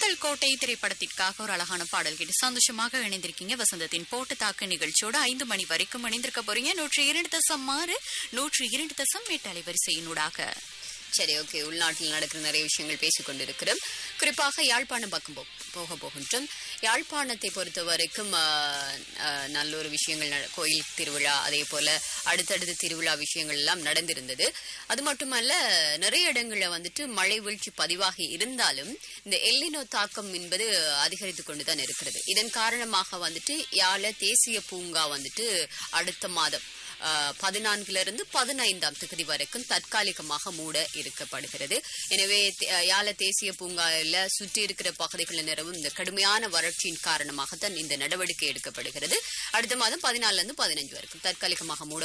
காதல் கோட்டை திரைப்படத்திற்காக ஒரு அழகான பாடல் கேட்டு சந்தோஷமாக இணைந்திருக்கீங்க வசந்தத்தின் போட்டு தாக்கு நிகழ்ச்சியோட ஐந்து மணி வரைக்கும் இணைந்திருக்க போறீங்க நூற்றி இரண்டு தசம் ஆறு நூற்றி இரண்டு தசம் எட்டு அலைவரிசையினூடாக சரி ஓகே உள்நாட்டில் நடக்கிற நிறைய விஷயங்கள் பேசிக் கொண்டிருக்கிறோம் குறிப்பாக யாழ்ப்பாணம் பக்கம் போ- போக போகின்றோம் யாழ்ப்பாணத்தை பொறுத்த வரைக்கும் ஆஹ், ஆஹ், நல்ல ஒரு விஷயங்கள் நட- கோயில் திருவிழா அதே போல அடுத்தடுத்த திருவிழா விஷயங்கள் எல்லாம் நடந்திருந்தது அது மட்டுமல்ல நிறைய இடங்கள்ல வந்துட்டு மழை வீழ்ச்சி பதிவாகி இருந்தாலும் இந்த எல்லினோ தாக்கம் என்பது அதிகரித்து கொண்டுதான் இருக்கிறது இதன் காரணமாக வந்துட்டு யாழ தேசிய பூங்கா வந்துட்டு அடுத்த மாதம் ஆஹ், பதினான்குல இருந்து பதினைந்தாம் தேதி வரைக்கும் தற்காலிகமாக மூட இருக்கப்படுகிறது எனவே தே- யாழ தேசிய பூங்காவில் சுற்றி இருக்கிற பகுதிகளில் நிலவும் இந்த கடுமையான வறட்சியின் காரணமாகத்தான் இந்த நடவடிக்கை எடுக்கப்படுகிறது அடுத்த மாதம் பதினாலுல இருந்து பதினஞ்சு வரைக்கும் தற்காலிகமாக மூட